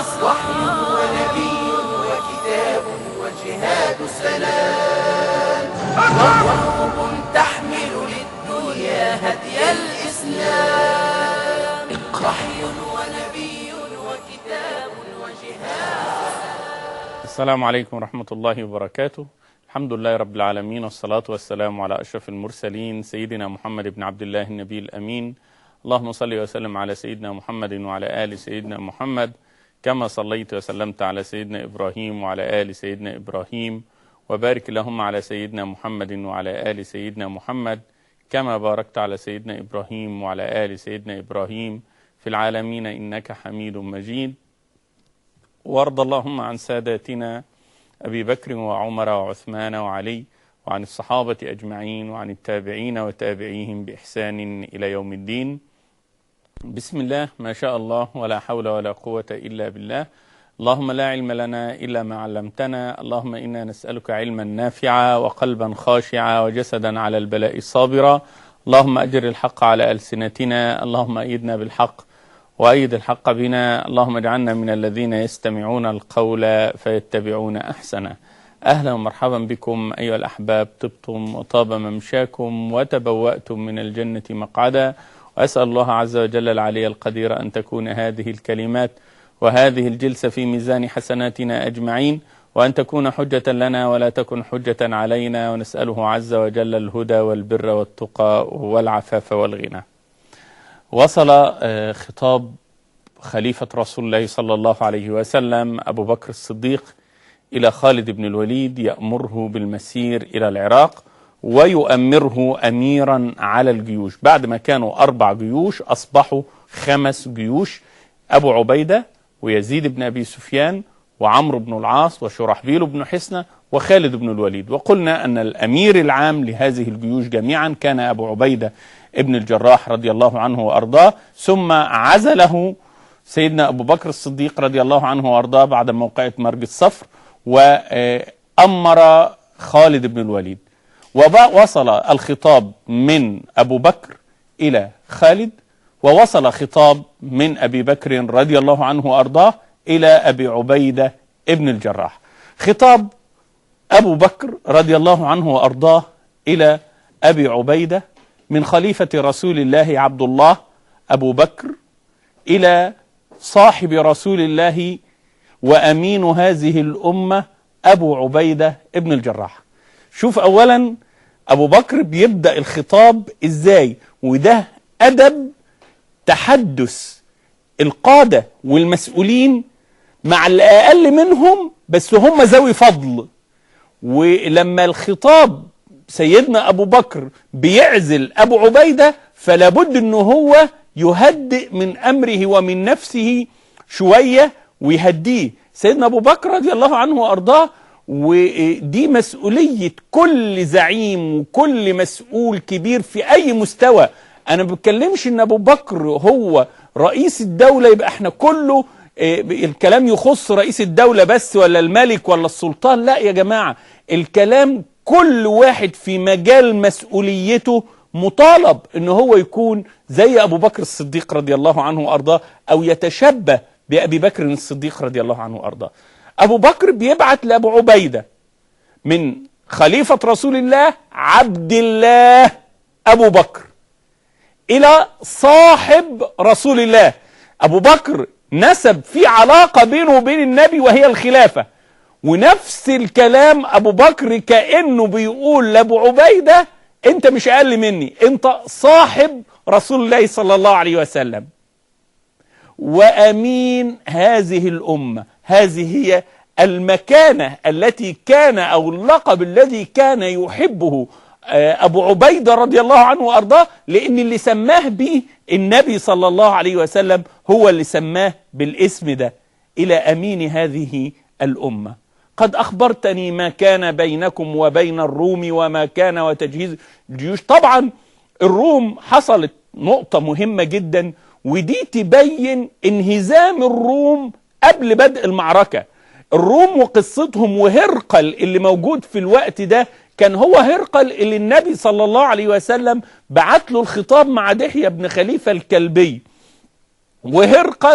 وحي ونبي وكتاب وجهاد سلام وقلوب تحمل للدنيا هدي الإسلام وحي ونبي وكتاب وجهاد السلام عليكم ورحمة الله وبركاته الحمد لله رب العالمين والصلاة والسلام على أشرف المرسلين سيدنا محمد بن عبد الله النبي الأمين اللهم صل وسلم على سيدنا محمد وعلى آل سيدنا محمد كما صليت وسلمت على سيدنا إبراهيم وعلى آل سيدنا إبراهيم وبارك اللهم على سيدنا محمد وعلى آل سيدنا محمد كما باركت على سيدنا إبراهيم وعلى آل سيدنا إبراهيم في العالمين إنك حميد مجيد وارض اللهم عن ساداتنا أبي بكر وعمر وعثمان وعلي وعن الصحابة أجمعين وعن التابعين وتابعيهم بإحسان إلى يوم الدين بسم الله ما شاء الله ولا حول ولا قوة إلا بالله اللهم لا علم لنا إلا ما علمتنا اللهم إنا نسألك علما نافعا وقلبا خاشعا وجسدا على البلاء صابرا اللهم أجر الحق على ألسنتنا اللهم أيدنا بالحق وأيد الحق بنا اللهم اجعلنا من الذين يستمعون القول فيتبعون أحسنه أهلا ومرحبا بكم أيها الأحباب طبتم وطاب ممشاكم وتبوأتم من الجنة مقعدا وأسأل الله عز وجل العلي القدير أن تكون هذه الكلمات وهذه الجلسة في ميزان حسناتنا أجمعين وأن تكون حجة لنا ولا تكن حجة علينا ونسأله عز وجل الهدى والبر والتقى والعفاف والغنى وصل آه، خطاب خليفة رسول الله صلى الله عليه وسلم أبو بكر الصديق إلى خالد بن الوليد يأمره بالمسير إلى العراق ويؤمره أميرا على الجيوش بعد ما كانوا أربع جيوش أصبحوا خمس جيوش أبو عبيدة ويزيد بن أبي سفيان وعمرو بن العاص وشرحبيل بن حسنة وخالد بن الوليد وقلنا أن الأمير العام لهذه الجيوش جميعا كان أبو عبيدة ابن الجراح رضي الله عنه وأرضاه ثم عزله سيدنا أبو بكر الصديق رضي الله عنه وأرضاه بعد موقعة مرج الصفر وأمر خالد بن الوليد ووصل الخطاب من أبو بكر إلى خالد ووصل خطاب من أبي بكر رضي الله عنه وأرضاه إلى أبي عبيدة ابن الجراح خطاب أبو بكر رضي الله عنه وأرضاه إلى أبي عبيدة من خليفة رسول الله عبد الله أبو بكر إلى صاحب رسول الله وأمين هذه الأمة أبو عبيدة ابن الجراح شوف أولا أبو بكر بيبدأ الخطاب إزاي وده أدب تحدث القادة والمسؤولين مع الأقل منهم بس هم ذوي فضل ولما الخطاب سيدنا أبو بكر بيعزل أبو عبيدة فلا بد أنه هو يهدئ من أمره ومن نفسه شوية ويهديه سيدنا أبو بكر رضي الله عنه وأرضاه ودي مسؤولية كل زعيم وكل مسؤول كبير في أي مستوى أنا ما بتكلمش إن أبو بكر هو رئيس الدولة يبقى احنا كله إيه، الكلام يخص رئيس الدولة بس ولا الملك ولا السلطان لا يا جماعة الكلام كل واحد في مجال مسؤوليته مطالب ان هو يكون زي ابو بكر الصديق رضي الله عنه وارضاه او يتشبه بابي بكر الصديق رضي الله عنه وارضاه ابو بكر بيبعت لابو عبيده من خليفه رسول الله عبد الله ابو بكر الى صاحب رسول الله ابو بكر نسب في علاقه بينه وبين النبي وهي الخلافه ونفس الكلام ابو بكر كانه بيقول لابو عبيده انت مش اقل مني انت صاحب رسول الله صلى الله عليه وسلم وامين هذه الامه هذه هي المكانه التي كان او اللقب الذي كان يحبه آه، ابو عبيده رضي الله عنه وارضاه لان اللي سماه به النبي صلى الله عليه وسلم هو اللي سماه بالاسم ده الى امين هذه الامه قد اخبرتني ما كان بينكم وبين الروم وما كان وتجهيز الجيوش طبعا الروم حصلت نقطه مهمه جدا ودي تبين انهزام الروم قبل بدء المعركه الروم وقصتهم وهرقل اللي موجود في الوقت ده كان هو هرقل اللي النبي صلى الله عليه وسلم بعت له الخطاب مع دحية بن خليفة الكلبي وهرقل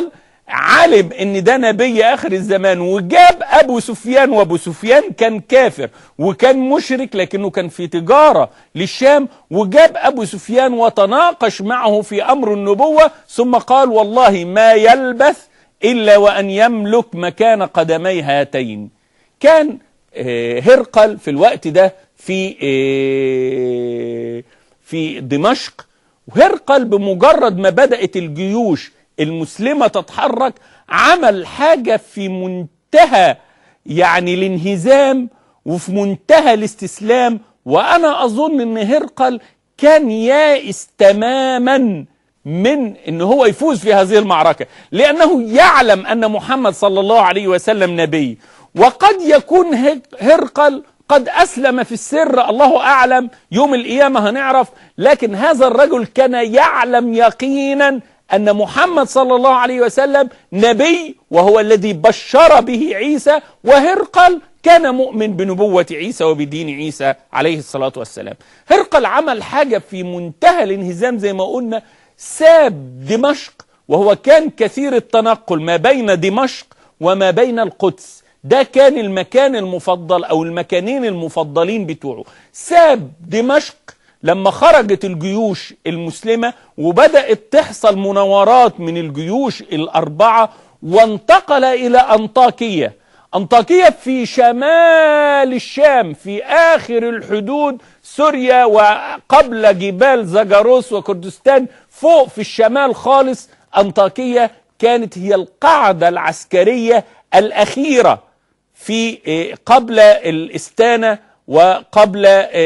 علم ان ده نبي اخر الزمان وجاب ابو سفيان وابو سفيان كان كافر وكان مشرك لكنه كان في تجارة للشام وجاب ابو سفيان وتناقش معه في امر النبوة ثم قال والله ما يلبث الا وان يملك مكان قدمي هاتين كان آه، هرقل في الوقت ده في آه، في دمشق وهرقل بمجرد ما بدأت الجيوش المسلمة تتحرك عمل حاجة في منتهى يعني الانهزام وفي منتهى الاستسلام وأنا أظن أن هرقل كان يائس تماما من ان هو يفوز في هذه المعركة لانه يعلم ان محمد صلى الله عليه وسلم نبي وقد يكون هرقل قد أسلم في السر الله أعلم يوم القيامة هنعرف لكن هذا الرجل كان يعلم يقينا أن محمد صلى الله عليه وسلم نبي وهو الذي بشر به عيسى وهرقل كان مؤمن بنبوة عيسى وبدين عيسى عليه الصلاة والسلام هرقل عمل حاجة في منتهى الانهزام زي ما قلنا ساب دمشق وهو كان كثير التنقل ما بين دمشق وما بين القدس ده كان المكان المفضل او المكانين المفضلين بتوعه ساب دمشق لما خرجت الجيوش المسلمة وبدأت تحصل مناورات من الجيوش الأربعة وانتقل إلى أنطاكية أنطاكية في شمال الشام في آخر الحدود سوريا وقبل جبال زاجاروس وكردستان فوق في الشمال خالص أنطاكية كانت هي القاعدة العسكرية الأخيرة في قبل الاستانة وقبل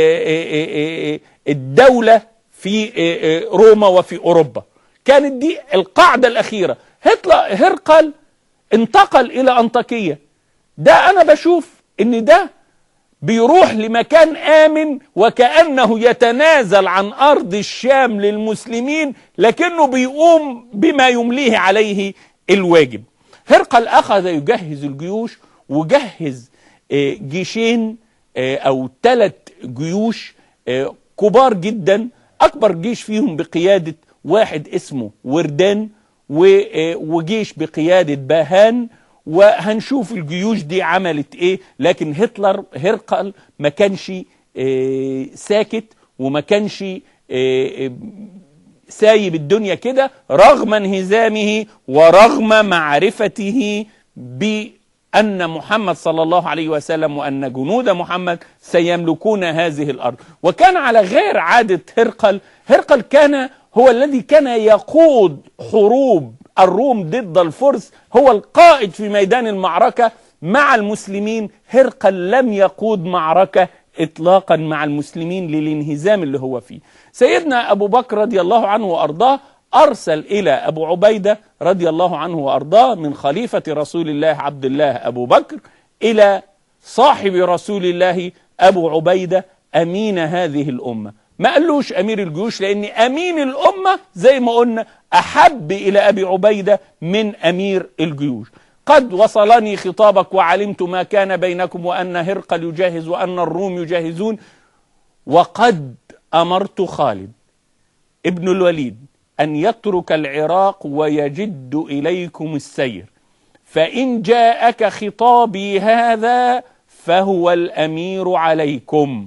الدولة في روما وفي أوروبا كانت دي القاعدة الأخيرة هتلر هرقل انتقل إلى أنطاكية ده أنا بشوف إن ده بيروح لمكان آمن وكأنه يتنازل عن أرض الشام للمسلمين لكنه بيقوم بما يمليه عليه الواجب هرقل أخذ يجهز الجيوش وجهز جيشين أو ثلاث جيوش كبار جدا أكبر جيش فيهم بقيادة واحد اسمه وردان وجيش بقيادة باهان وهنشوف الجيوش دي عملت ايه لكن هتلر هرقل ما كانش ساكت وما كانش سايب الدنيا كده رغم انهزامه ورغم معرفته بأن محمد صلى الله عليه وسلم وأن جنود محمد سيملكون هذه الأرض وكان على غير عادة هرقل هرقل كان هو الذي كان يقود حروب الروم ضد الفرس هو القائد في ميدان المعركة مع المسلمين هرقل لم يقود معركة اطلاقا مع المسلمين للانهزام اللي هو فيه سيدنا ابو بكر رضي الله عنه وارضاه ارسل الى ابو عبيده رضي الله عنه وارضاه من خليفه رسول الله عبد الله ابو بكر الى صاحب رسول الله ابو عبيده امين هذه الامه ما قالوش امير الجيوش لان امين الامه زي ما قلنا احب الى ابي عبيده من امير الجيوش قد وصلني خطابك وعلمت ما كان بينكم وان هرقل يجهز وان الروم يجهزون وقد امرت خالد ابن الوليد ان يترك العراق ويجد اليكم السير فان جاءك خطابي هذا فهو الامير عليكم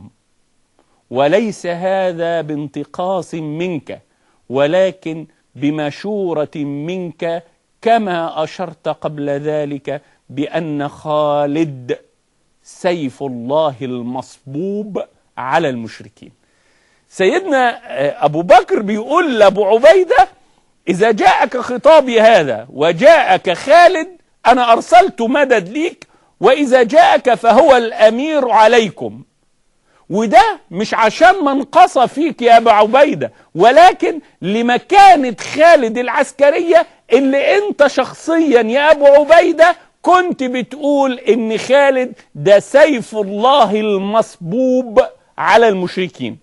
وليس هذا بانتقاص منك ولكن بمشوره منك كما اشرت قبل ذلك بان خالد سيف الله المصبوب على المشركين سيدنا ابو بكر بيقول لابو عبيده اذا جاءك خطابي هذا وجاءك خالد انا ارسلت مدد ليك واذا جاءك فهو الامير عليكم وده مش عشان منقصة فيك يا أبو عبيدة ولكن لمكانة خالد العسكرية اللي انت شخصيا يا أبو عبيدة كنت بتقول ان خالد ده سيف الله المصبوب على المشركين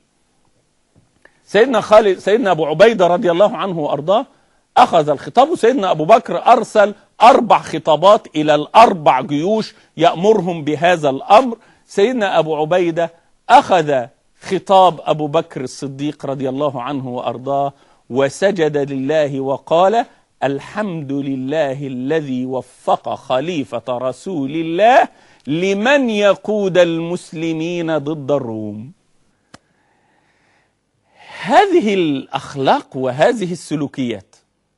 سيدنا خالد سيدنا أبو عبيدة رضي الله عنه وأرضاه أخذ الخطاب وسيدنا أبو بكر أرسل أربع خطابات إلى الأربع جيوش يأمرهم بهذا الأمر سيدنا أبو عبيدة أخذ خطاب أبو بكر الصديق رضي الله عنه وأرضاه وسجد لله وقال الحمد لله الذي وفق خليفة رسول الله لمن يقود المسلمين ضد الروم هذه الأخلاق وهذه السلوكيات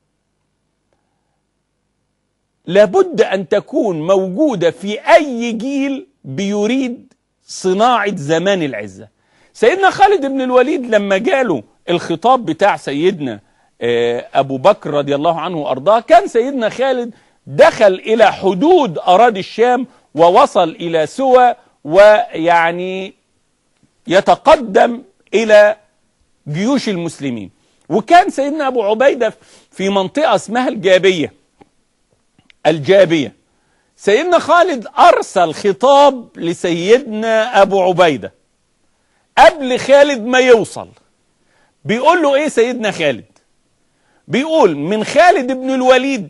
لابد أن تكون موجودة في أي جيل بيريد صناعة زمان العزة سيدنا خالد بن الوليد لما جاله الخطاب بتاع سيدنا أبو بكر رضي الله عنه وأرضاه كان سيدنا خالد دخل إلى حدود أراضي الشام ووصل إلى سوى ويعني يتقدم إلى جيوش المسلمين وكان سيدنا أبو عبيدة في منطقة اسمها الجابية الجابية سيدنا خالد أرسل خطاب لسيدنا أبو عبيدة قبل خالد ما يوصل بيقول له إيه سيدنا خالد بيقول من خالد بن الوليد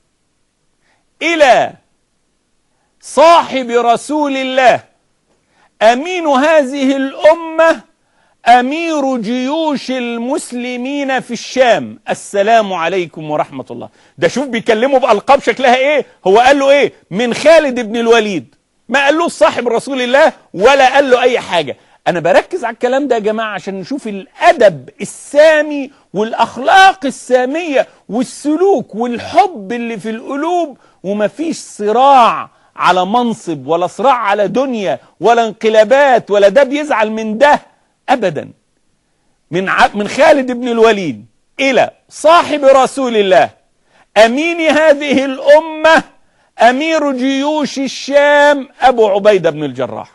إلى صاحب رسول الله أمين هذه الأمة أمير جيوش المسلمين في الشام السلام عليكم ورحمة الله ده شوف بيكلمه بألقاب شكلها إيه هو قال له إيه من خالد بن الوليد ما قال له صاحب رسول الله ولا قال له أي حاجة أنا بركز على الكلام ده يا جماعة عشان نشوف الأدب السامي والأخلاق السامية والسلوك والحب اللي في القلوب ومفيش صراع على منصب ولا صراع على دنيا ولا انقلابات ولا ده بيزعل من ده ابدا من ع... من خالد بن الوليد الى صاحب رسول الله امين هذه الامه امير جيوش الشام ابو عبيده بن الجراح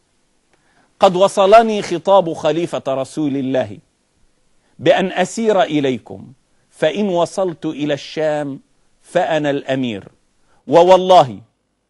قد وصلني خطاب خليفه رسول الله بان اسير اليكم فان وصلت الى الشام فانا الامير ووالله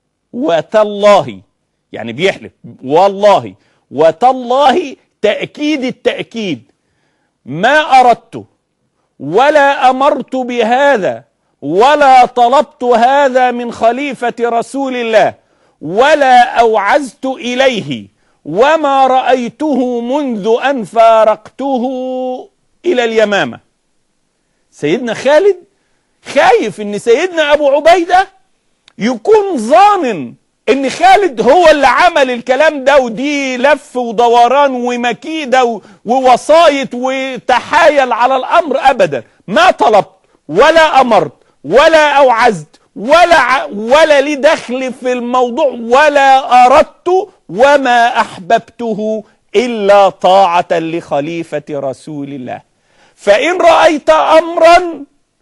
وتالله يعني بيحلف والله وتالله تأكيد التأكيد ما أردت ولا أمرت بهذا ولا طلبت هذا من خليفة رسول الله ولا أوعزت إليه وما رأيته منذ أن فارقته إلى اليمامة سيدنا خالد خايف ان سيدنا ابو عبيده يكون ظانن ان خالد هو اللي عمل الكلام ده ودي لف ودوران ومكيدة ووسايط وتحايل على الامر ابدا ما طلبت ولا امرت ولا اوعزت ولا ولا لي دخل في الموضوع ولا اردت وما احببته الا طاعه لخليفه رسول الله فان رايت امرا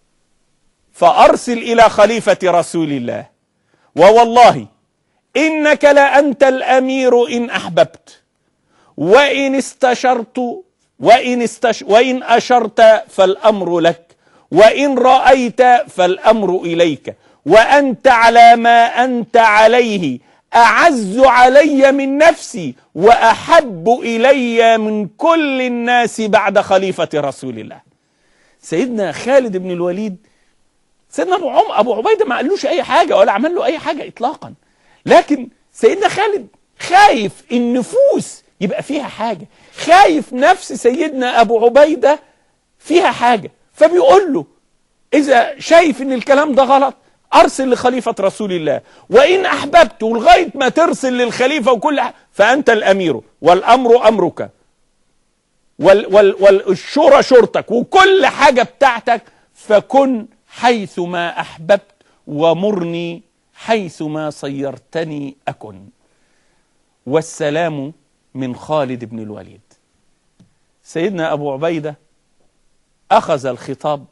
فارسل الى خليفه رسول الله ووالله انك لانت الامير ان احببت وان استشرت وان استش وان اشرت فالامر لك وان رايت فالامر اليك وانت على ما انت عليه اعز علي من نفسي واحب الي من كل الناس بعد خليفه رسول الله سيدنا خالد بن الوليد سيدنا ابو عم ابو عبيده ما قالوش اي حاجه ولا عمل له اي حاجه اطلاقا لكن سيدنا خالد خايف النفوس يبقى فيها حاجه خايف نفس سيدنا ابو عبيده فيها حاجه فبيقول له اذا شايف ان الكلام ده غلط ارسل لخليفه رسول الله وان احببت ولغايه ما ترسل للخليفه وكل حاجة فانت الامير والامر امرك وال وال والشورى شرطك وكل حاجه بتاعتك فكن حيث ما احببت ومرني حيث ما صيرتني اكن والسلام من خالد بن الوليد سيدنا ابو عبيده اخذ الخطاب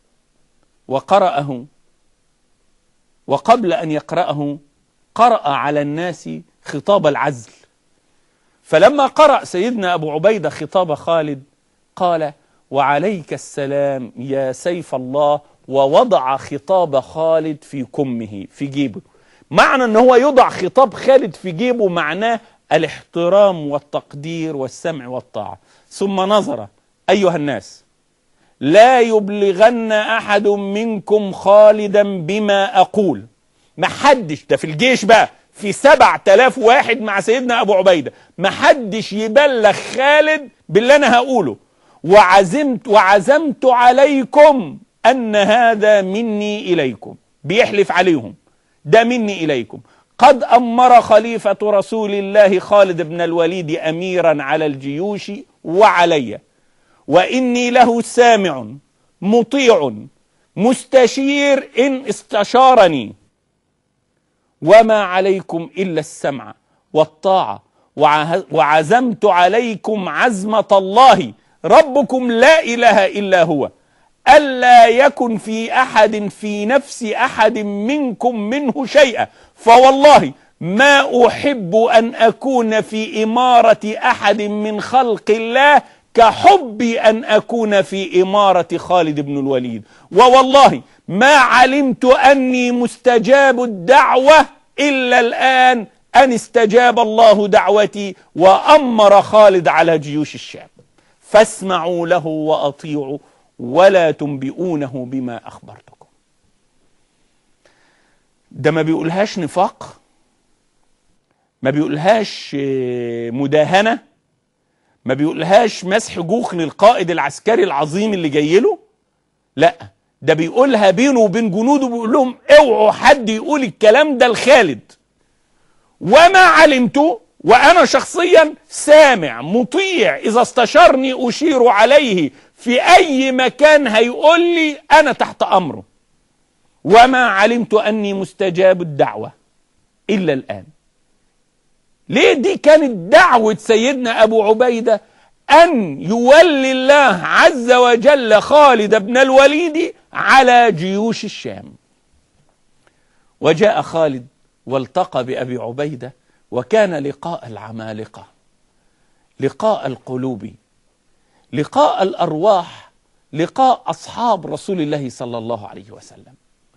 وقرأه وقبل ان يقرأه قرأ على الناس خطاب العزل فلما قرأ سيدنا ابو عبيده خطاب خالد قال وعليك السلام يا سيف الله ووضع خطاب خالد في كمه في جيبه معنى ان هو يضع خطاب خالد في جيبه معناه الاحترام والتقدير والسمع والطاعة ثم نظر أيها الناس لا يبلغن أحد منكم خالدا بما أقول ما حدش ده في الجيش بقى في سبع تلاف واحد مع سيدنا أبو عبيدة ما حدش يبلغ خالد باللي أنا هقوله وعزمت وعزمت عليكم أن هذا مني إليكم بيحلف عليهم ده مني إليكم قد أمر خليفة رسول الله خالد بن الوليد أميرا على الجيوش وعلي وإني له سامع مطيع مستشير إن استشارني وما عليكم إلا السمع والطاعة وعه- وعزمت عليكم عزمة الله ربكم لا إله إلا هو ألا يكن في أحد في نفس أحد منكم منه شيئا فوالله ما أحب أن أكون في إمارة أحد من خلق الله كحبي أن أكون في إمارة خالد بن الوليد ووالله ما علمت أني مستجاب الدعوة إلا الآن أن استجاب الله دعوتي وأمر خالد على جيوش الشام فاسمعوا له وأطيعوا ولا تنبئونه بما أخبرتكم ده ما بيقولهاش نفاق ما بيقولهاش آه، مداهنة ما بيقولهاش مسح جوخ للقائد العسكري العظيم اللي جاي له لا ده بيقولها بينه وبين جنوده بيقول لهم اوعوا حد يقول الكلام ده لخالد وما علمت وانا شخصيا سامع مطيع اذا استشارني اشير عليه في اي مكان هيقول لي انا تحت امره وما علمت اني مستجاب الدعوه الا الان ليه دي كانت دعوه سيدنا ابو عبيده ان يولي الله عز وجل خالد بن الوليد على جيوش الشام وجاء خالد والتقى بأبي عبيدة وكان لقاء العمالقة لقاء القلوب لقاء الأرواح لقاء أصحاب رسول الله صلى الله عليه وسلم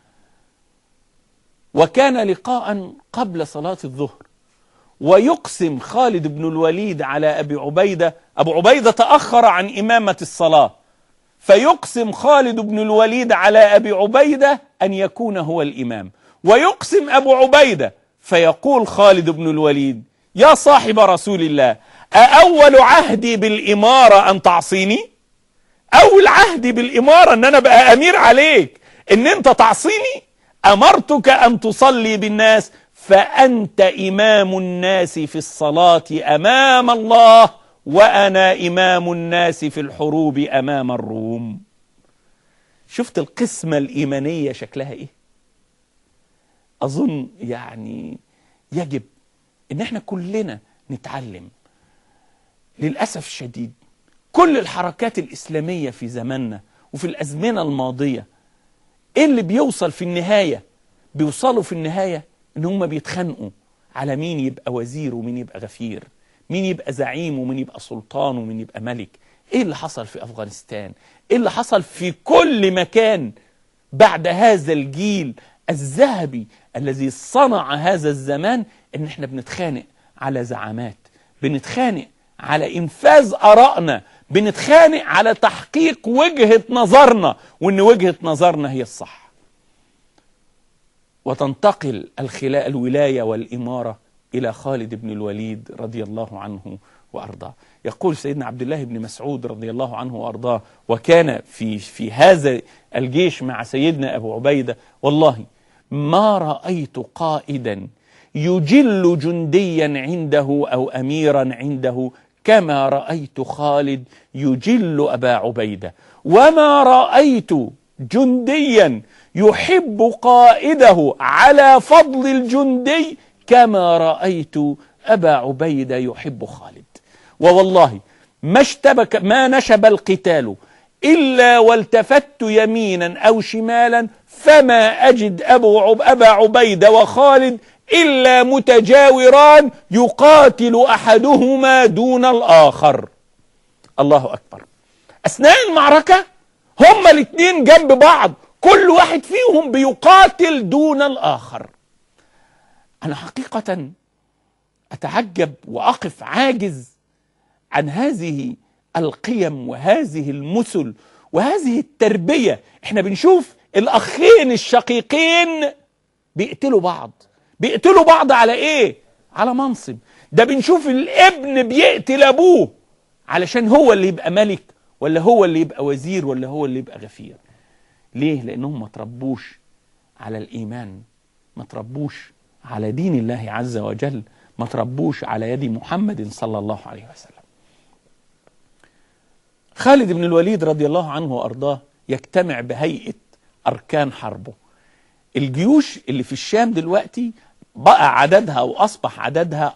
وكان لقاء قبل صلاة الظهر ويقسم خالد بن الوليد على أبي عبيدة أبو عبيدة تأخر عن إمامة الصلاة فيقسم خالد بن الوليد على أبي عبيدة أن يكون هو الإمام ويقسم أبو عبيدة فيقول خالد بن الوليد يا صاحب رسول الله أأول عهدي بالإمارة أن تعصيني أول عهدي بالإمارة أن أنا بقى أمير عليك أن أنت تعصيني أمرتك أن تصلي بالناس فأنت إمام الناس في الصلاة أمام الله وأنا إمام الناس في الحروب أمام الروم شفت القسمة الإيمانية شكلها إيه أظن يعني يجب إن احنا كلنا نتعلم للأسف الشديد كل الحركات الإسلامية في زماننا وفي الأزمنة الماضية إيه اللي بيوصل في النهاية بيوصلوا في النهاية إن هم بيتخانقوا على مين يبقى وزير ومين يبقى غفير مين يبقى زعيم ومين يبقى سلطان ومين يبقى ملك ايه اللي حصل في افغانستان ايه اللي حصل في كل مكان بعد هذا الجيل الذهبي الذي صنع هذا الزمان ان احنا بنتخانق على زعامات بنتخانق على انفاذ ارائنا بنتخانق على تحقيق وجهة نظرنا وان وجهة نظرنا هي الصح وتنتقل الخلاء الولاية والإمارة إلى خالد بن الوليد رضي الله عنه وأرضاه يقول سيدنا عبد الله بن مسعود رضي الله عنه وأرضاه وكان في, في هذا الجيش مع سيدنا أبو عبيدة والله ما رأيت قائدا يجل جنديا عنده أو أميرا عنده كما رأيت خالد يجل أبا عبيدة وما رأيت جنديا يحب قائده على فضل الجندي كما رأيت أبا عبيدة يحب خالد ووالله ما اشتبك ما نشب القتال إلا والتفت يمينا أو شمالا فما أجد أبو عب أبا عبيدة وخالد إلا متجاوران يقاتل أحدهما دون الآخر الله أكبر أثناء المعركة هما الاثنين جنب بعض كل واحد فيهم بيقاتل دون الآخر أنا حقيقة أتعجب وأقف عاجز عن هذه القيم وهذه المثل وهذه التربية احنا بنشوف الأخين الشقيقين بيقتلوا بعض بيقتلوا بعض على ايه على منصب ده بنشوف الابن بيقتل ابوه علشان هو اللي يبقى ملك ولا هو اللي يبقى وزير ولا هو اللي يبقى غفير ليه لانهم ما تربوش على الايمان ما تربوش على دين الله عز وجل ما تربوش على يد محمد صلى الله عليه وسلم خالد بن الوليد رضي الله عنه وارضاه يجتمع بهيئه اركان حربه الجيوش اللي في الشام دلوقتي بقى عددها او اصبح عددها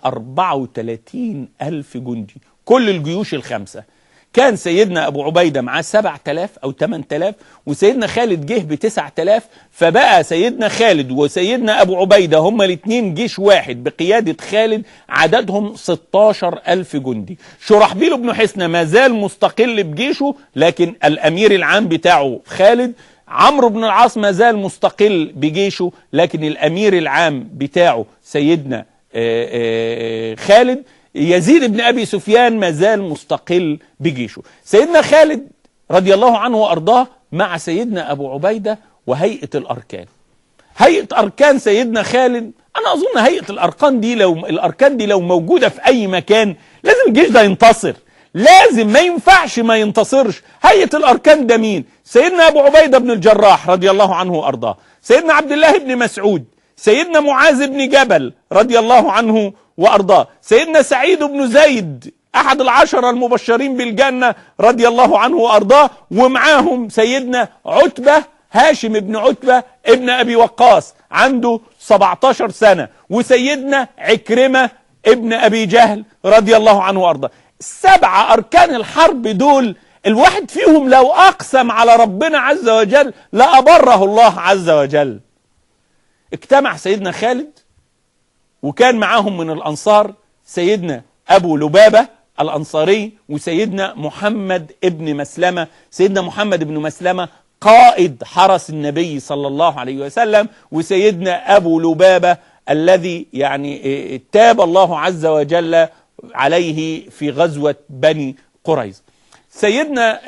34 الف جندي كل الجيوش الخمسه كان سيدنا ابو عبيده معاه 7000 او 8000 وسيدنا خالد جه ب 9000 فبقى سيدنا خالد وسيدنا ابو عبيده هما الاثنين جيش واحد بقياده خالد عددهم 16000 جندي شرحبيل بن حسنه ما زال مستقل بجيشه لكن الامير العام بتاعه خالد عمرو بن العاص ما زال مستقل بجيشه لكن الامير العام بتاعه سيدنا آه، آه، خالد يزيد بن ابي سفيان ما زال مستقل بجيشه سيدنا خالد رضي الله عنه وارضاه مع سيدنا ابو عبيده وهيئه الاركان هيئه اركان سيدنا خالد انا اظن هيئه الاركان دي لو الاركان دي لو موجوده في اي مكان لازم الجيش ده ينتصر لازم ما ينفعش ما ينتصرش هيئه الاركان ده مين سيدنا ابو عبيده بن الجراح رضي الله عنه وارضاه سيدنا عبد الله بن مسعود سيدنا معاذ بن جبل رضي الله عنه وارضاه سيدنا سعيد بن زيد احد العشرة المبشرين بالجنة رضي الله عنه وارضاه ومعاهم سيدنا عتبة هاشم بن عتبة ابن ابي وقاص عنده 17 سنة وسيدنا عكرمة ابن ابي جهل رضي الله عنه وارضاه السبعة اركان الحرب دول الواحد فيهم لو اقسم على ربنا عز وجل لابره الله عز وجل اجتمع سيدنا خالد وكان معاهم من الأنصار سيدنا أبو لبابة الأنصاري وسيدنا محمد ابن مسلمة سيدنا محمد ابن مسلمة قائد حرس النبي صلى الله عليه وسلم وسيدنا أبو لبابة الذي يعني إيه، تاب الله عز وجل عليه في غزوة بني قريظة سيدنا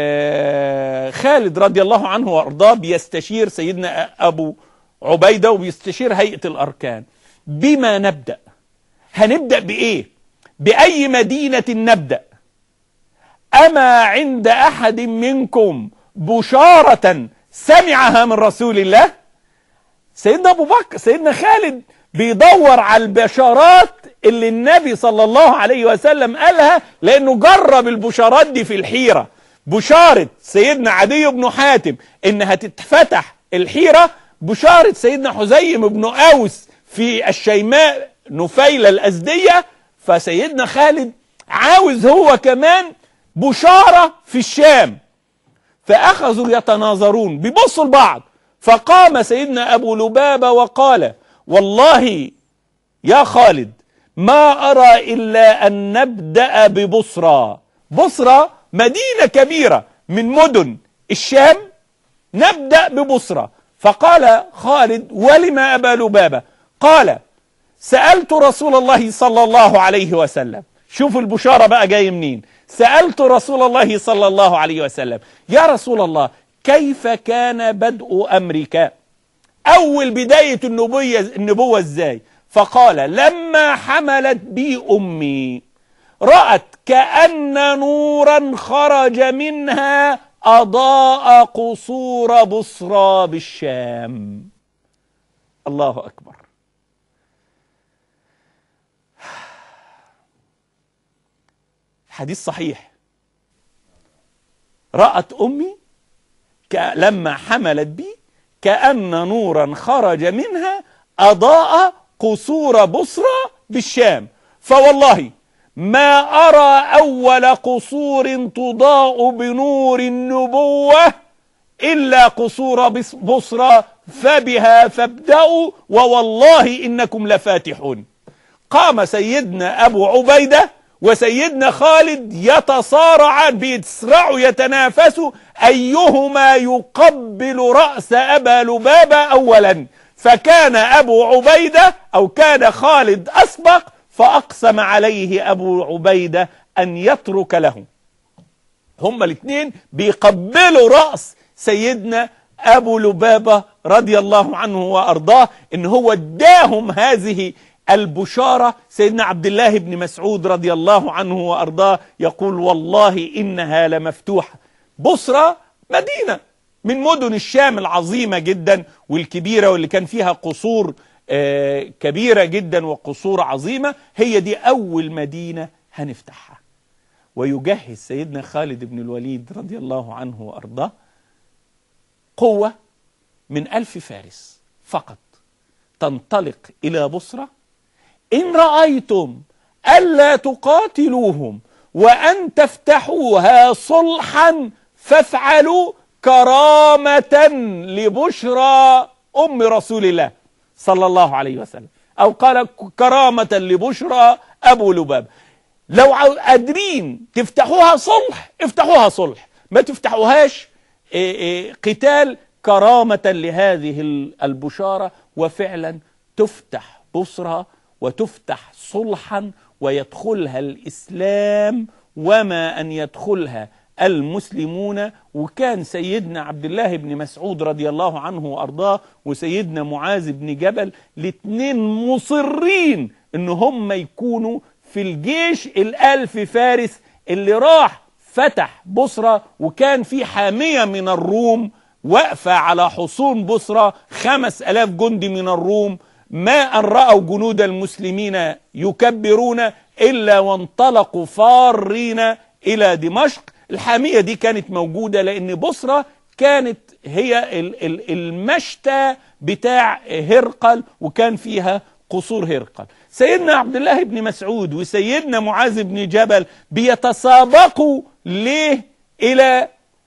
آه، خالد رضي الله عنه وارضاه بيستشير سيدنا ابو عبيده وبيستشير هيئه الاركان بما نبدا هنبدا بايه باي مدينه نبدا اما عند احد منكم بشاره سمعها من رسول الله سيدنا ابو بكر سيدنا خالد بيدور على البشارات اللي النبي صلى الله عليه وسلم قالها لانه جرب البشارات دي في الحيره بشاره سيدنا عدي بن حاتم ان هتتفتح الحيره بشاره سيدنا حزيم بن اوس في الشيماء نفيل الازديه فسيدنا خالد عاوز هو كمان بشاره في الشام فأخذوا يتناظرون بيبصوا لبعض فقام سيدنا أبو لبابة وقال والله يا خالد ما أرى إلا أن نبدأ ببصرى بصرى مدينة كبيرة من مدن الشام نبدأ ببصرى فقال خالد ولما أبا لبابة قال سألت رسول الله صلى الله عليه وسلم شوفوا البشارة بقى جاي منين سألت رسول الله صلى الله عليه وسلم يا رسول الله كيف كان بدء أمرك أول بداية النبوة, النبوة إزاي فقال لما حملت بي أمي رأت كأن نورا خرج منها أضاء قصور بصرى بالشام الله أكبر حديث صحيح رأت أمي ك- لما حملت بي كأن نورا خرج منها أضاء قصور بصرى بالشام فوالله ما أرى أول قصور تضاء بنور النبوة إلا قصور بص- بصرى فبها فابدأوا ووالله إنكم لفاتحون قام سيدنا أبو عبيدة وسيدنا خالد يتصارعان بيتسرعوا يتنافسوا أيهما يقبل رأس أبا لبابة أولا فكان أبو عبيدة أو كان خالد أسبق فأقسم عليه أبو عبيدة أن يترك له هما الاثنين بيقبلوا رأس سيدنا أبو لبابة رضي الله عنه وأرضاه إن هو اداهم هذه البشارة سيدنا عبد الله بن مسعود رضي الله عنه وأرضاه يقول والله إنها لمفتوحة بصرى مدينة من مدن الشام العظيمة جدا والكبيرة واللي كان فيها قصور آه، كبيرة جدا وقصور عظيمة هي دي أول مدينة هنفتحها ويجهز سيدنا خالد بن الوليد رضي الله عنه وأرضاه قوة من ألف فارس فقط تنطلق إلى بصرة إن رأيتم ألا تقاتلوهم وأن تفتحوها صلحا فافعلوا كرامة لبشرى أم رسول الله صلى الله عليه وسلم أو قال كرامة لبشرى أبو لباب لو عاو- قادرين تفتحوها صلح افتحوها صلح ما تفتحوهاش إيه إيه قتال كرامة لهذه ال- البشارة وفعلا تفتح بصرى وتفتح صلحا ويدخلها الإسلام وما أن يدخلها المسلمون وكان سيدنا عبد الله بن مسعود رضي الله عنه وأرضاه وسيدنا معاذ بن جبل الاتنين مصرين ان هم يكونوا في الجيش الألف فارس اللي راح فتح بصرة وكان في حامية من الروم واقفة على حصون بصرة خمس ألاف جندي من الروم ما أن رأوا جنود المسلمين يكبرون إلا وانطلقوا فارين إلى دمشق الحامية دي كانت موجودة لأن بصرة كانت هي ال- ال- المشتى بتاع هرقل وكان فيها قصور هرقل سيدنا عبد الله بن مسعود وسيدنا معاذ بن جبل بيتسابقوا ليه إلى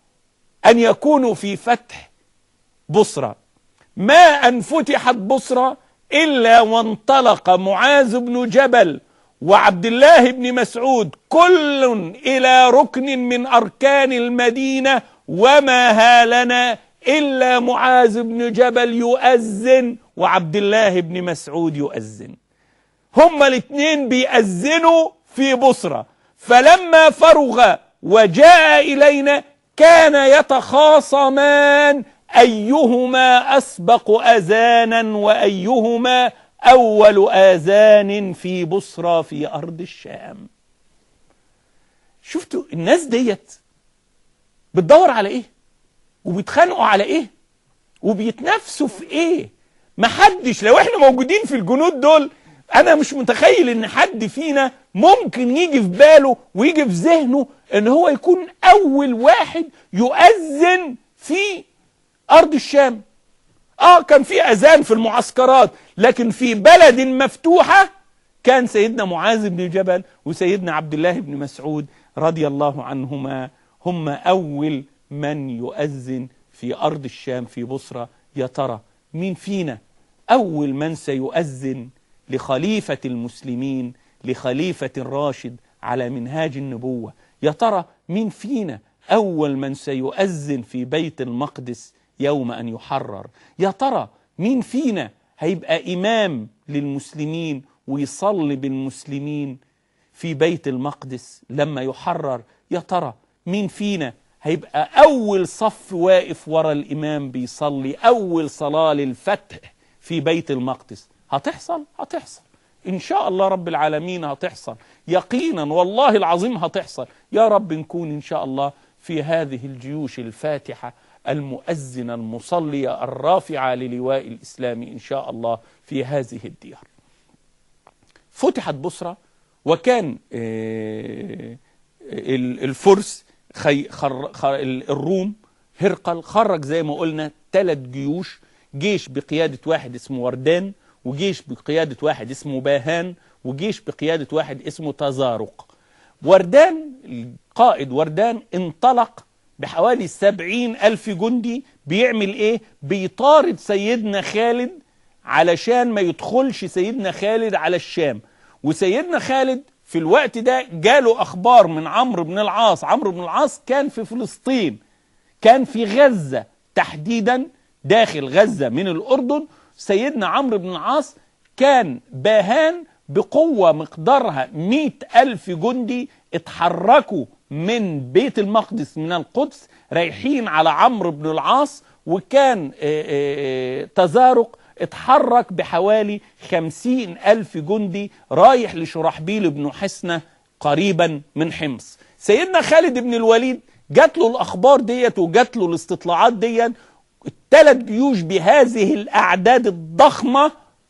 أن يكونوا في فتح بصرة ما أن فتحت بصرة إلا وانطلق معاذ بن جبل وعبد الله بن مسعود كل إلى ركن من أركان المدينة وما هالنا إلا معاذ بن جبل يؤذن وعبد الله بن مسعود يؤذن هما الاثنين بيأذنوا في بصرة فلما فرغ وجاء إلينا كان يتخاصمان أيهما أسبق أذانا وأيهما أول آذان في بصرة في أرض الشام شفتوا الناس ديت بتدور على إيه وبيتخانقوا على إيه وبيتنافسوا في إيه محدش لو احنا موجودين في الجنود دول انا مش متخيل ان حد فينا ممكن يجي في باله ويجي في ذهنه ان هو يكون اول واحد يؤذن في ارض الشام اه كان في اذان في المعسكرات لكن في بلد مفتوحة كان سيدنا معاذ بن جبل وسيدنا عبد الله بن مسعود رضي الله عنهما هم اول من يؤذن في ارض الشام في بصرة يا ترى مين فينا اول من سيؤذن لخليفة المسلمين لخليفة راشد على منهاج النبوة يا ترى مين فينا أول من سيؤذن في بيت المقدس يوم أن يحرر يا ترى مين فينا هيبقى إمام للمسلمين ويصلي بالمسلمين في بيت المقدس لما يحرر يا ترى مين فينا هيبقى أول صف واقف ورا الإمام بيصلي أول صلاة للفتح في بيت المقدس هتحصل هتحصل إن شاء الله رب العالمين هتحصل يقينا والله العظيم هتحصل يا رب نكون إن شاء الله في هذه الجيوش الفاتحة المؤذنة المصلية الرافعة للواء الإسلام إن شاء الله في هذه الديار فتحت بصرة وكان آه، ال- الفرس خي خر خر الروم هرقل خرج زي ما قلنا ثلاث جيوش جيش بقيادة واحد اسمه وردان وجيش بقيادة واحد اسمه باهان وجيش بقيادة واحد اسمه تزارق وردان القائد وردان انطلق بحوالي سبعين ألف جندي بيعمل ايه بيطارد سيدنا خالد علشان ما يدخلش سيدنا خالد على الشام وسيدنا خالد في الوقت ده جاله أخبار من عمرو بن العاص عمرو بن العاص كان في فلسطين كان في غزة تحديدا داخل غزة من الأردن سيدنا عمرو بن العاص كان باهان بقوة مقدارها مئة ألف جندي اتحركوا من بيت المقدس من القدس رايحين على عمرو بن العاص وكان آه، آه، تزارق اتحرك بحوالي خمسين ألف جندي رايح لشرحبيل بن حسنة قريبا من حمص سيدنا خالد بن الوليد جات له الاخبار ديت وجات له الاستطلاعات ديت الثلاث جيوش بهذه الاعداد الضخمه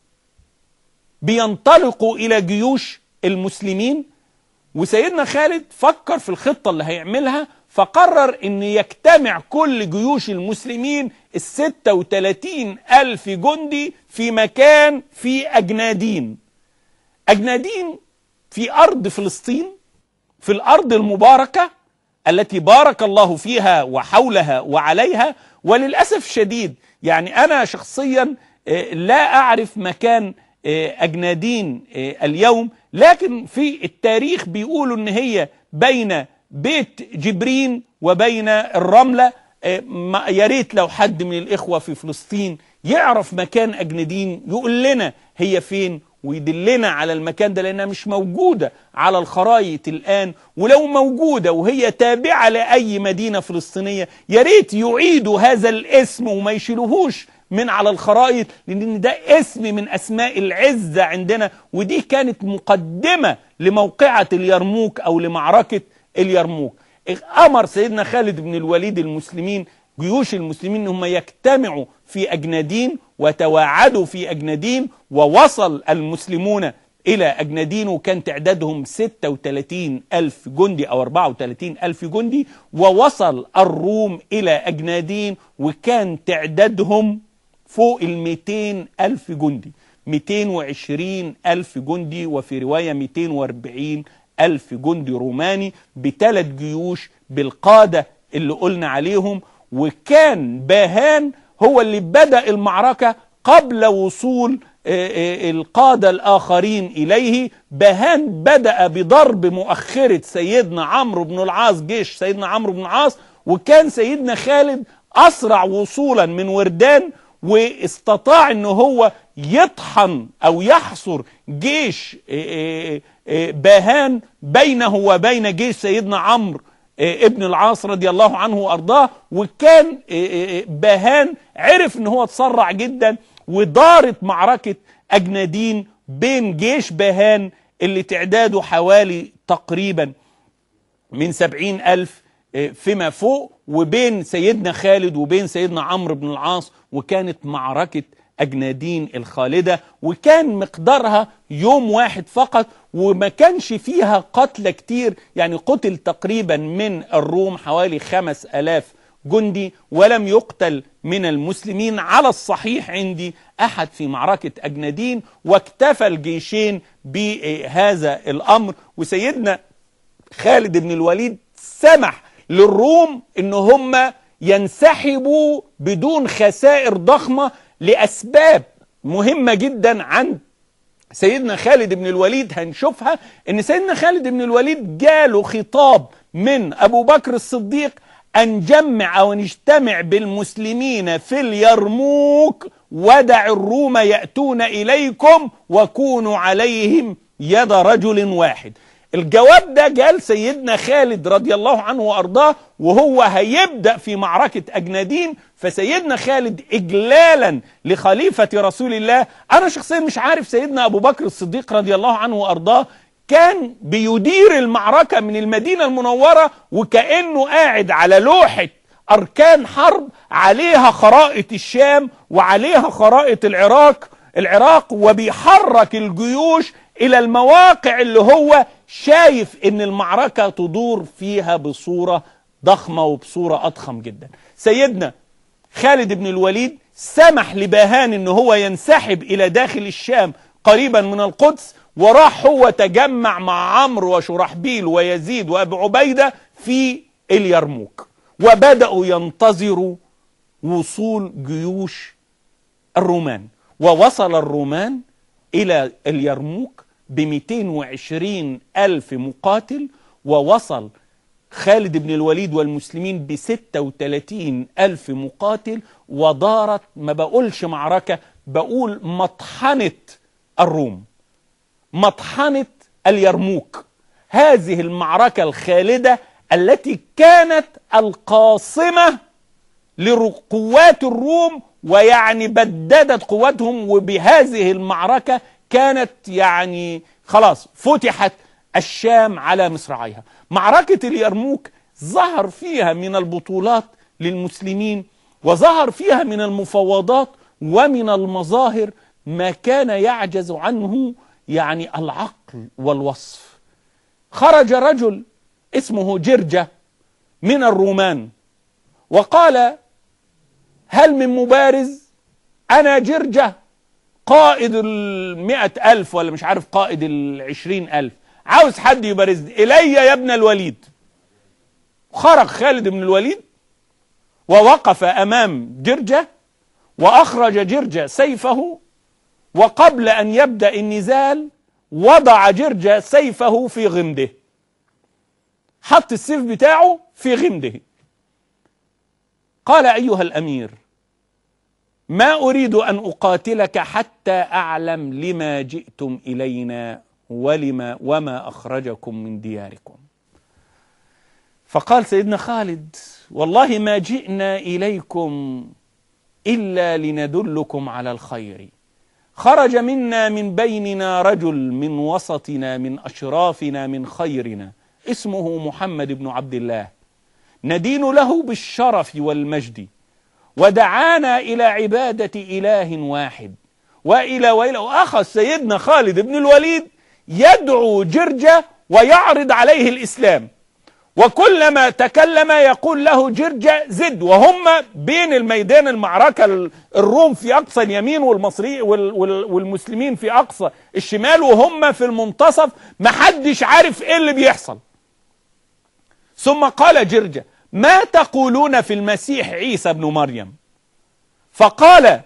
بينطلقوا الى جيوش المسلمين وسيدنا خالد فكر في الخطه اللي هيعملها فقرر ان يجتمع كل جيوش المسلمين الستة وتلاتين الف جندي في مكان في اجنادين اجنادين في ارض فلسطين في الارض المباركه التي بارك الله فيها وحولها وعليها وللاسف شديد يعني انا شخصيا آه، لا اعرف مكان آه، اجنادين آه، اليوم لكن في التاريخ بيقولوا ان هي بين بيت جبرين وبين الرمله آه، ما- يا ريت لو حد من الاخوه في فلسطين يعرف مكان اجنادين يقول لنا هي فين ويدلنا على المكان ده لانها مش موجوده على الخرائط الان ولو موجوده وهي تابعه لاي مدينه فلسطينيه يا ريت يعيدوا هذا الاسم وما يشيلوهوش من على الخرائط لان ده اسم من اسماء العزه عندنا ودي كانت مقدمه لموقعه اليرموك او لمعركه اليرموك امر سيدنا خالد بن الوليد المسلمين جيوش المسلمين ان هم يجتمعوا في اجنادين وتواعدوا في اجنادين ووصل المسلمون الى اجنادين وكان تعدادهم 36 الف جندي او 34 الف جندي ووصل الروم الى اجنادين وكان تعدادهم فوق ال 200 ألف جندي 220 ألف جندي وفي رواية 240 ألف جندي روماني بثلاث جيوش بالقادة اللي قلنا عليهم وكان باهان هو اللي بدأ المعركة قبل وصول آه، آه، القادة الآخرين إليه باهان بدأ بضرب مؤخرة سيدنا عمرو بن العاص جيش سيدنا عمرو بن العاص وكان سيدنا خالد أسرع وصولا من وردان واستطاع ان هو يطحن او يحصر جيش آه، آه، باهان بينه وبين جيش سيدنا عمرو آه، ابن العاص رضي الله عنه وارضاه وكان آه، آه، باهان عرف ان هو تسرع جدا ودارت معركة اجنادين بين جيش باهان اللي تعداده حوالي تقريبا من سبعين ألف فيما فوق وبين سيدنا خالد وبين سيدنا عمرو بن العاص وكانت معركة أجنادين الخالدة وكان مقدارها يوم واحد فقط وما كانش فيها قتل كتير يعني قتل تقريبا من الروم حوالي خمس ألاف جندي ولم يقتل من المسلمين على الصحيح عندي أحد في معركة أجنادين واكتفى الجيشين بهذا الأمر وسيدنا خالد بن الوليد سمح للروم ان هم ينسحبوا بدون خسائر ضخمه لاسباب مهمه جدا عند سيدنا خالد بن الوليد هنشوفها ان سيدنا خالد بن الوليد جاله خطاب من ابو بكر الصديق ان جمع او نجتمع بالمسلمين في اليرموك ودع الروم ياتون اليكم وكونوا عليهم يد رجل واحد الجواب ده جال سيدنا خالد رضي الله عنه وارضاه وهو هيبدا في معركه اجنادين فسيدنا خالد اجلالا لخليفه رسول الله انا شخصيا مش عارف سيدنا ابو بكر الصديق رضي الله عنه وارضاه كان بيدير المعركه من المدينه المنوره وكانه قاعد على لوحه اركان حرب عليها خرائط الشام وعليها خرائط العراق العراق وبيحرك الجيوش الى المواقع اللي هو شايف ان المعركة تدور فيها بصورة ضخمة وبصورة اضخم جدا سيدنا خالد بن الوليد سمح لباهان ان هو ينسحب الى داخل الشام قريبا من القدس وراح هو تجمع مع عمرو وشرحبيل ويزيد وابو عبيدة في اليرموك وبدأوا ينتظروا وصول جيوش الرومان ووصل الرومان إلى اليرموك ب 220 ألف مقاتل ووصل خالد بن الوليد والمسلمين ب 36 ألف مقاتل ودارت ما بقولش معركة بقول مطحنة الروم مطحنة اليرموك هذه المعركة الخالدة التي كانت القاصمة لقوات الروم ويعني بددت قواتهم وبهذه المعركة كانت يعني خلاص فتحت الشام على مصراعيها معركة اليرموك ظهر فيها من البطولات للمسلمين وظهر فيها من المفاوضات ومن المظاهر ما كان يعجز عنه يعني العقل والوصف خرج رجل اسمه جرجة من الرومان وقال هل من مبارز أنا جرجة قائد المئة ألف ولا مش عارف قائد العشرين ألف عاوز حد يبارزني إلي يا ابن الوليد خرج خالد بن الوليد ووقف أمام جرجة وأخرج جرجة سيفه وقبل أن يبدأ النزال وضع جرجة سيفه في غمده حط السيف بتاعه في غمده قال أيها الأمير ما أريد أن أقاتلك حتى أعلم لما جئتم إلينا ولما وما أخرجكم من دياركم فقال سيدنا خالد والله ما جئنا إليكم إلا لندلكم على الخير خرج منا من بيننا رجل من وسطنا من أشرافنا من خيرنا اسمه محمد بن عبد الله ندين له بالشرف والمجد ودعانا إلى عبادة إله واحد وإلى وإلى وأخذ سيدنا خالد بن الوليد يدعو جرجة ويعرض عليه الإسلام وكلما تكلم يقول له جرجة زد وهم بين الميدان المعركة الروم في أقصى اليمين والمصري والمسلمين في أقصى الشمال وهم في المنتصف محدش عارف إيه اللي بيحصل ثم قال جرجة ما تقولون في المسيح عيسى بن مريم فقال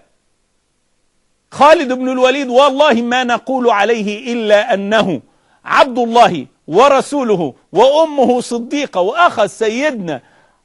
خالد بن الوليد والله ما نقول عليه إلا أنه عبد الله ورسوله وأمه صديقة وأخذ سيدنا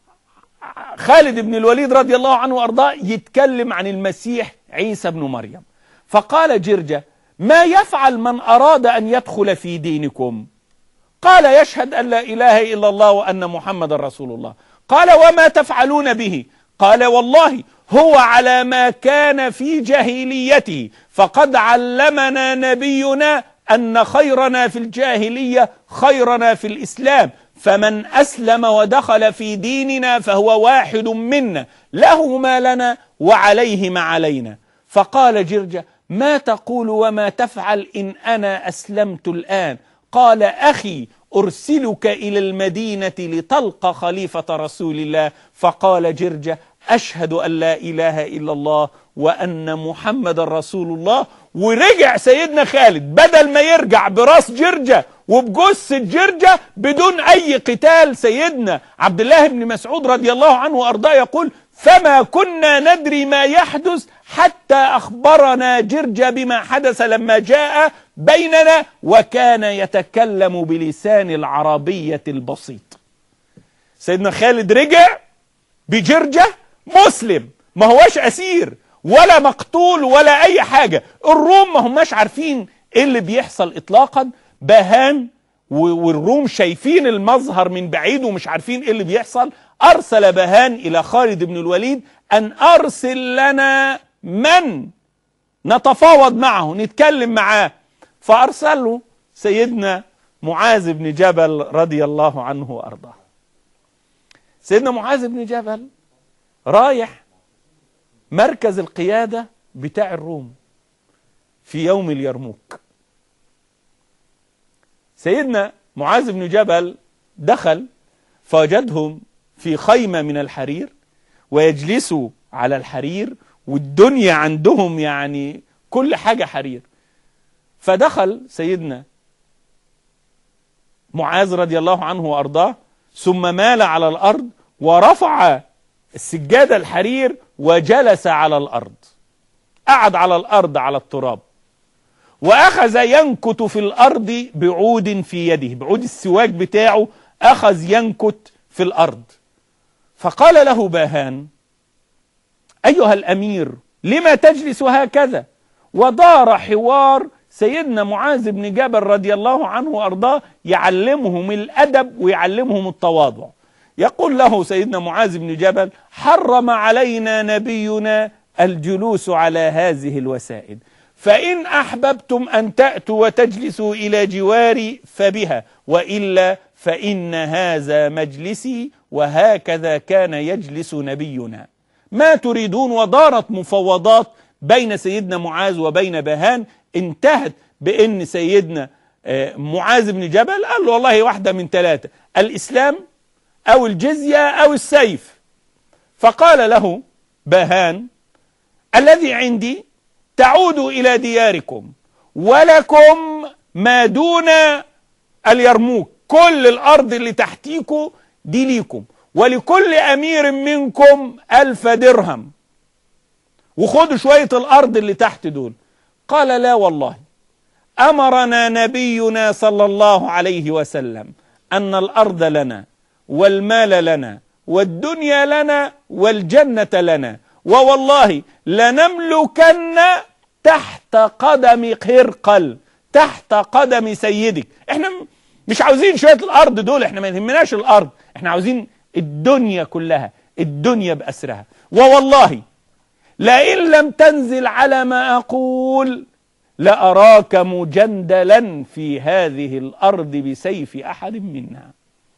خالد بن الوليد رضي الله عنه وأرضاه يتكلم عن المسيح عيسى بن مريم فقال جرجة ما يفعل من أراد أن يدخل في دينكم قال يشهد أن لا إله إلا الله وأن محمد رسول الله قال وما تفعلون به قال والله هو على ما كان في جاهليته فقد علمنا نبينا أن خيرنا في الجاهلية خيرنا في الإسلام فمن أسلم ودخل في ديننا فهو واحد منا له ما لنا وعليه ما علينا فقال جرجة ما تقول وما تفعل إن أنا أسلمت الآن قال أخي أرسلك إلى المدينة لتلقى خليفة رسول الله فقال جرجة أشهد أن لا إله إلا الله وأن محمد رسول الله ورجع سيدنا خالد بدل ما يرجع براس جرجة وبجثة جرجة بدون أي قتال سيدنا عبد الله بن مسعود رضي الله عنه وأرضاه يقول فما كنا ندري ما يحدث حتى أخبرنا جرجة بما حدث لما جاء بيننا وكان يتكلم بلسان العربية البسيط سيدنا خالد رجع بجرجة مسلم ما هوش أسير ولا مقتول ولا أي حاجة الروم ما هماش عارفين إيه اللي بيحصل إطلاقا بهان والروم شايفين المظهر من بعيد ومش عارفين إيه اللي بيحصل أرسل بهان إلى خالد بن الوليد أن أرسل لنا من نتفاوض معه نتكلم معاه فأرسله سيدنا معاذ بن جبل رضي الله عنه وأرضاه سيدنا معاذ بن جبل رايح مركز القيادة بتاع الروم في يوم اليرموك سيدنا معاذ بن جبل دخل فوجدهم في خيمة من الحرير ويجلسوا على الحرير والدنيا عندهم يعني كل حاجة حرير فدخل سيدنا معاذ رضي الله عنه وأرضاه ثم مال على الأرض ورفع السجادة الحرير وجلس على الأرض قعد على الأرض على التراب وأخذ ينكت في الأرض بعود في يده بعود السواك بتاعه أخذ ينكت في الأرض فقال له باهان أيها الأمير لما تجلس هكذا ودار حوار سيدنا معاذ بن جبل رضي الله عنه وأرضاه يعلمهم الأدب ويعلمهم التواضع يقول له سيدنا معاذ بن جبل حرم علينا نبينا الجلوس على هذه الوسائد فإن أحببتم أن تأتوا وتجلسوا إلى جواري فبها وإلا فإن هذا مجلسي وهكذا كان يجلس نبينا ما تريدون ودارت مفاوضات بين سيدنا معاذ وبين بهان انتهت بأن سيدنا آه، معاذ بن جبل قال له والله واحدة من ثلاثة الإسلام أو الجزية أو السيف فقال له بهان الذي عندي تعود إلى دياركم ولكم ما دون اليرموك كل الأرض اللي تحتيكم دي ليكم ولكل أمير منكم ألف درهم وخدوا شوية الأرض اللي تحت دول قال لا والله أمرنا نبينا صلى الله عليه وسلم أن الأرض لنا والمال لنا والدنيا لنا والجنة لنا ووالله لنملكن تحت قدم قرقل تحت قدم سيدك احنا مش عاوزين شوية الأرض دول احنا ما يهمناش الأرض احنا عاوزين الدنيا كلها الدنيا بأسرها ووالله لئن لم تنزل على ما أقول لأراك مجندلا في هذه الأرض بسيف أحد منا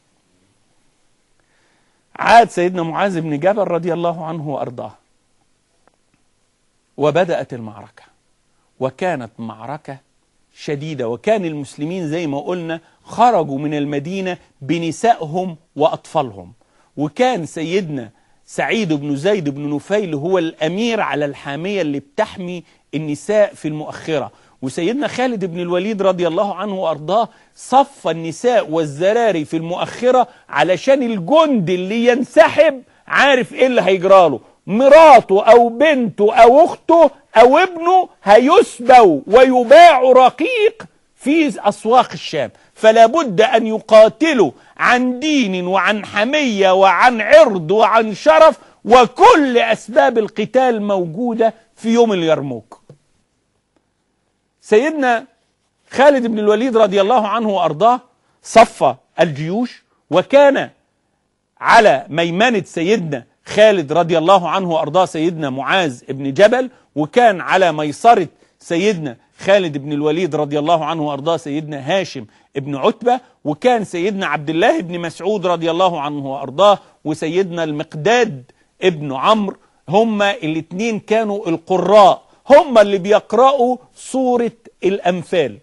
عاد سيدنا معاذ بن جبل رضي الله عنه وأرضاه وبدأت المعركة وكانت معركة شديدة وكان المسلمين زي ما قلنا خرجوا من المدينة بنسائهم وأطفالهم وكان سيدنا سعيد بن زيد بن نفيل هو الأمير على الحامية اللي بتحمي النساء في المؤخرة وسيدنا خالد بن الوليد رضي الله عنه وأرضاه صف النساء والزراري في المؤخرة علشان الجند اللي ينسحب عارف ايه اللي هيجراله مراته او بنته او اخته او ابنه هيسبوا ويباع رقيق في اسواق الشام فلا بد ان يقاتلوا عن دين وعن حميه وعن عرض وعن شرف وكل اسباب القتال موجوده في يوم اليرموك سيدنا خالد بن الوليد رضي الله عنه وارضاه صف الجيوش وكان على ميمنه سيدنا خالد رضي الله عنه وارضاه سيدنا معاذ بن جبل وكان على ميسره سيدنا خالد بن الوليد رضي الله عنه وارضاه سيدنا هاشم بن عتبه وكان سيدنا عبد الله بن مسعود رضي الله عنه وارضاه وسيدنا المقداد ابن عمرو هما الاثنين كانوا القراء هما اللي بيقرأوا سورة الأنفال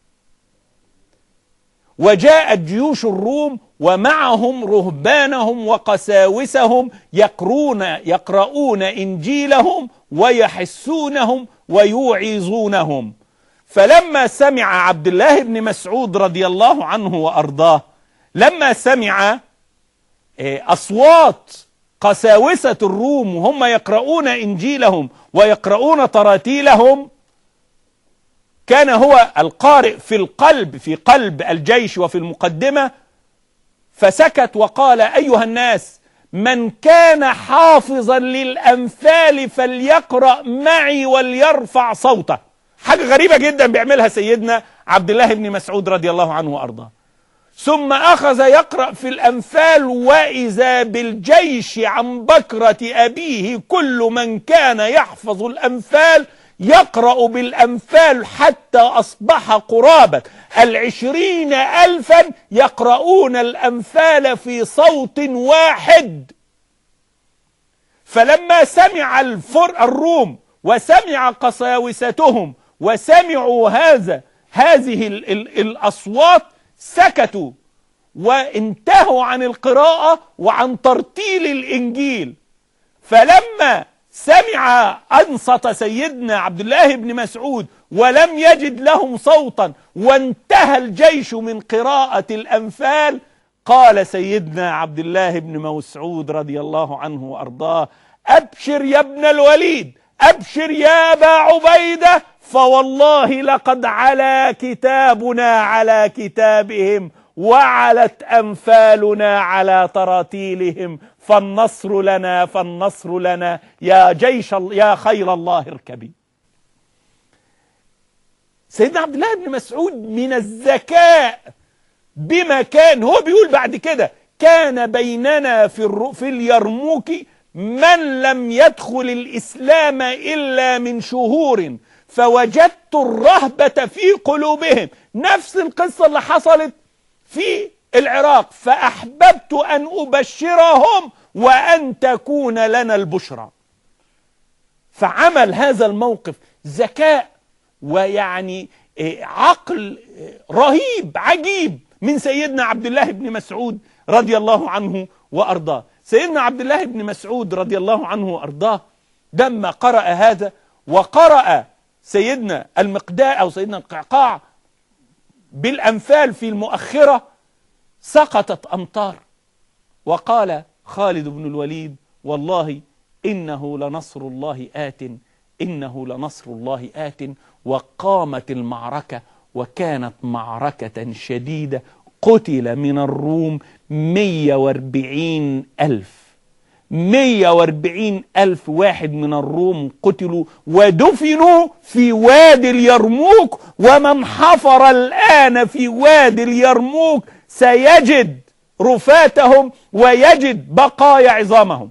وجاءت جيوش الروم ومعهم رهبانهم وقساوسهم يقرون يقرؤون إنجيلهم ويحسونهم ويوعظونهم فلما سمع عبد الله بن مسعود رضي الله عنه وأرضاه لما سمع أصوات قساوسة الروم وهم يقرؤون إنجيلهم ويقرؤون تراتيلهم كان هو القارئ في القلب في قلب الجيش وفي المقدمة فسكت وقال أيها الناس من كان حافظا للأنفال فليقرأ معي وليرفع صوته حاجة غريبة جدا بيعملها سيدنا عبد الله بن مسعود رضي الله عنه وأرضاه ثم أخذ يقرأ في الأنفال وإذا بالجيش عن بكرة أبيه كل من كان يحفظ الأنفال يقرأ بالأنفال حتى أصبح قرابة العشرين ألفا يقرؤون الأنفال في صوت واحد فلما سمع الفر الروم وسمع قساوستهم وسمعوا هذا هذه ال ال الأصوات سكتوا وانتهوا عن القراءة وعن ترتيل الإنجيل فلما سمع أنصت سيدنا عبد الله بن مسعود ولم يجد لهم صوتا وانتهى الجيش من قراءة الأنفال قال سيدنا عبد الله بن مسعود رضي الله عنه وأرضاه أبشر يا ابن الوليد أبشر يا أبا عبيدة فوالله لقد علا كتابنا على كتابهم وعلت أنفالنا على تراتيلهم فالنصر لنا فالنصر لنا يا جيش يا خير الله اركبي سيدنا عبد الله بن مسعود من الذكاء بما كان هو بيقول بعد كده كان بيننا في الر... في اليرموك من لم يدخل الإسلام إلا من شهور فوجدت الرهبة في قلوبهم نفس القصة اللي حصلت في العراق فأحببت أن أبشرهم وأن تكون لنا البشرى فعمل هذا الموقف ذكاء ويعني إيه، عقل إيه، رهيب عجيب من سيدنا عبد الله بن مسعود رضي الله عنه وأرضاه سيدنا عبد الله بن مسعود رضي الله عنه وأرضاه لما قرأ هذا وقرأ سيدنا المقداء أو سيدنا القعقاع بالأنفال في المؤخرة سقطت أمطار وقال خالد بن الوليد والله إنه لنصر الله آت إنه لنصر الله آت وقامت المعركة وكانت معركة شديدة قتل من الروم 140 ألف 140 ألف واحد من الروم قتلوا ودفنوا في وادي اليرموك ومن حفر الآن في وادي اليرموك سيجد رفاتهم ويجد بقايا عظامهم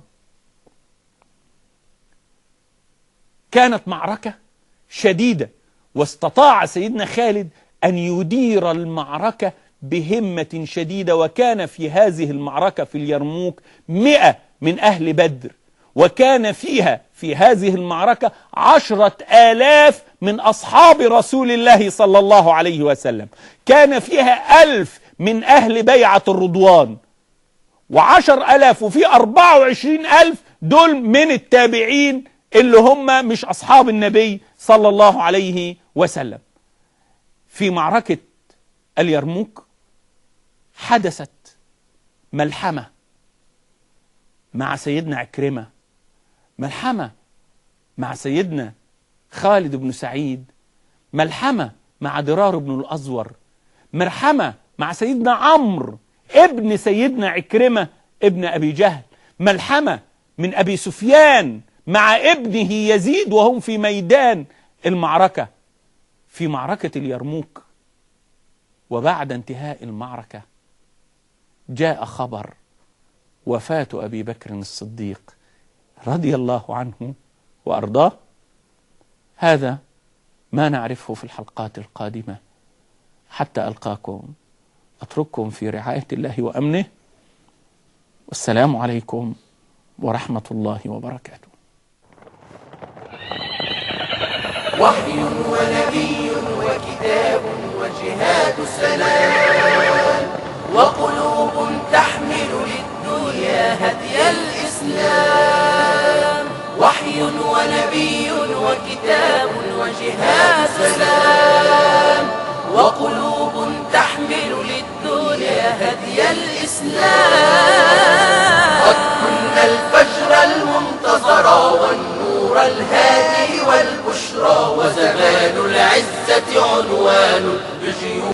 كانت معركة شديدة واستطاع سيدنا خالد أن يدير المعركة بهمة شديدة وكان في هذه المعركة في اليرموك مئة من أهل بدر وكان فيها في هذه المعركة عشرة آلاف من أصحاب رسول الله صلى الله عليه وسلم كان فيها ألف من أهل بيعة الرضوان وعشر ألاف وفي أربعة وعشرين ألف دول من التابعين اللي هم مش أصحاب النبي صلى الله عليه وسلم في معركة اليرموك حدثت ملحمة مع سيدنا عكرمة ملحمة مع سيدنا خالد بن سعيد ملحمة مع درار بن الأزور ملحمة مع سيدنا عمرو ابن سيدنا عكرمة ابن أبي جهل ملحمة من أبي سفيان مع ابنه يزيد وهم في ميدان المعركة في معركة اليرموك وبعد انتهاء المعركة جاء خبر وفاة أبي بكر الصديق رضي الله عنه وأرضاه هذا ما نعرفه في الحلقات القادمة حتى ألقاكم أترككم في رعاية الله وأمنه والسلام عليكم ورحمة الله وبركاته وحي ونبي وكتاب وجهاد سلام وقلوب تحمل للدنيا هدي الإسلام وحي ونبي وكتاب وجهاد سلام وقلوب تحمل للدنيا هدي الإسلام قد كنا الفجر المنتظر والنور الهادي والبشرى وزمان العزة عنوان بجيوب